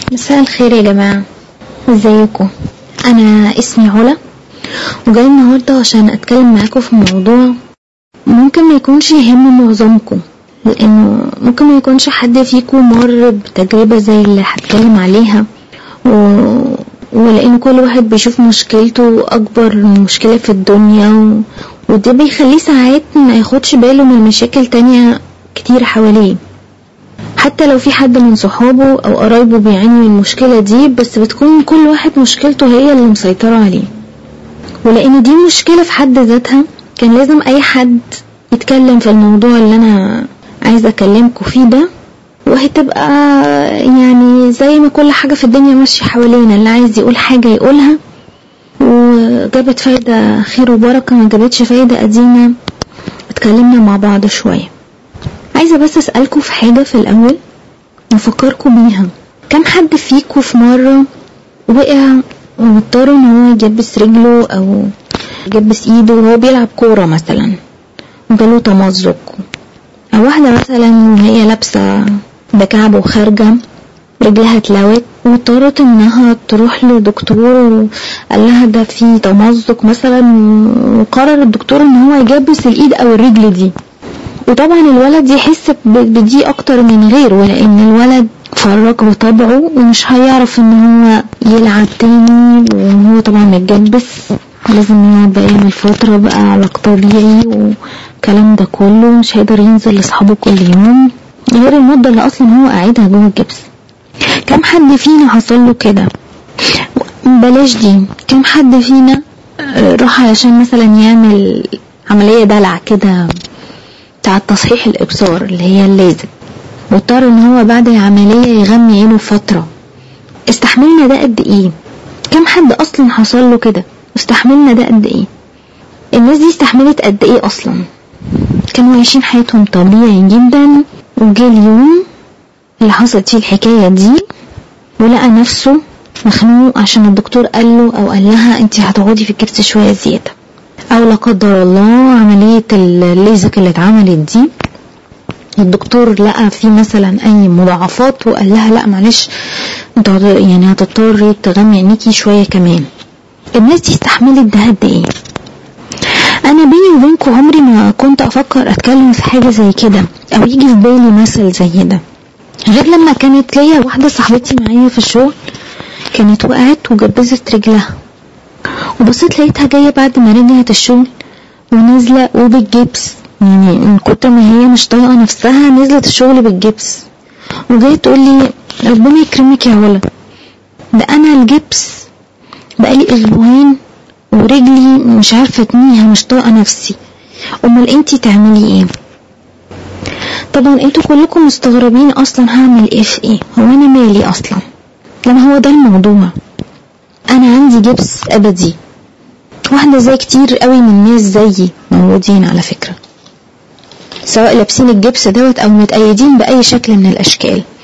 مساء الخير يا جماعة ازيكم انا اسمي علا وجاي النهاردة عشان اتكلم معاكم في موضوع ممكن ما يكونش يهم معظمكم لانه ممكن ما يكونش حد فيكم مر بتجربة زي اللي هتكلم عليها و... ولان كل واحد بيشوف مشكلته اكبر مشكلة في الدنيا و... وده بيخليه ساعات ما ياخدش باله من مشاكل تانية كتير حواليه حتى لو في حد من صحابه او قرايبه بيعاني من المشكلة دي بس بتكون كل واحد مشكلته هي اللي مسيطرة عليه ولان دي مشكلة في حد ذاتها كان لازم اي حد يتكلم في الموضوع اللي انا عايزة اكلمكم فيه ده وهتبقى يعني زي ما كل حاجة في الدنيا ماشية حوالينا اللي عايز يقول حاجة يقولها وجابت فايدة خير وبركة ما جابتش فايدة ادينا اتكلمنا مع بعض شوية عايزة بس اسألكم في حاجة في الاول نفكركم بيها كم حد فيكم في مرة وقع ومضطر ان هو يجبس رجله او يجبس ايده وهو بيلعب كورة مثلا وجاله تمزق او واحدة مثلا وهي لابسة بكعب وخارجة رجلها اتلوت واضطرت انها تروح لدكتور وقال لها ده في تمزق مثلا وقرر الدكتور ان هو يجبس الايد او الرجل دي وطبعا الولد يحس بدي اكتر من غيره لان الولد فرق بطبعه ومش هيعرف ان هو يلعب تاني وهو طبعا متجبس لازم يقعد بقى يعمل فترة بقى علاج طبيعي والكلام ده كله مش هيقدر ينزل لاصحابه كل يوم غير المدة اللي اصلا هو قاعدها جوه الجبس كم حد فينا حصل له كده بلاش دي كم حد فينا راح علشان مثلا يعمل عملية دلع كده بتاع تصحيح الابصار اللي هي اللازم واضطر ان هو بعد العملية يغمي عينه فترة استحملنا ده قد ايه كم حد اصلا حصل له كده استحملنا ده قد ايه الناس دي استحملت قد ايه اصلا كانوا عايشين حياتهم طبيعي جدا وجه اليوم اللي حصلت فيه الحكاية دي ولقى نفسه مخنوق عشان الدكتور قال له او قال لها انت هتقعدي في الكبس شوية زيادة او لا قدر الله عملية الليزك اللي اتعملت دي الدكتور لقى في مثلا اي مضاعفات وقال لها لا معلش انت يعني هتضطري تغمي عينيكي شوية كمان الناس دي استحملت ده قد ايه انا بيني وبينكم عمري ما كنت افكر اتكلم في حاجة زي كده او يجي في بالي مثل زي ده غير لما كانت ليا واحدة صاحبتي معايا في الشغل كانت وقعت وجبزت رجلها وبصيت لقيتها جاية بعد ما رجعت الشغل ونازلة وبالجبس يعني من كتر ما هي مش طايقة نفسها نزلت الشغل بالجبس وجاية تقول لي ربنا يكرمك يا ولا ده انا الجبس بقالي اسبوعين ورجلي مش عارفة اتنيها مش طايقة نفسي امال انتي تعملي ايه طبعا انتوا كلكم مستغربين اصلا هعمل ايه في ايه هو انا مالي اصلا لما هو ده الموضوع انا عندي جبس ابدي واحدة زي كتير قوي من الناس زيي موجودين على فكرة سواء لابسين الجبس دوت او متأيدين بأي شكل من الأشكال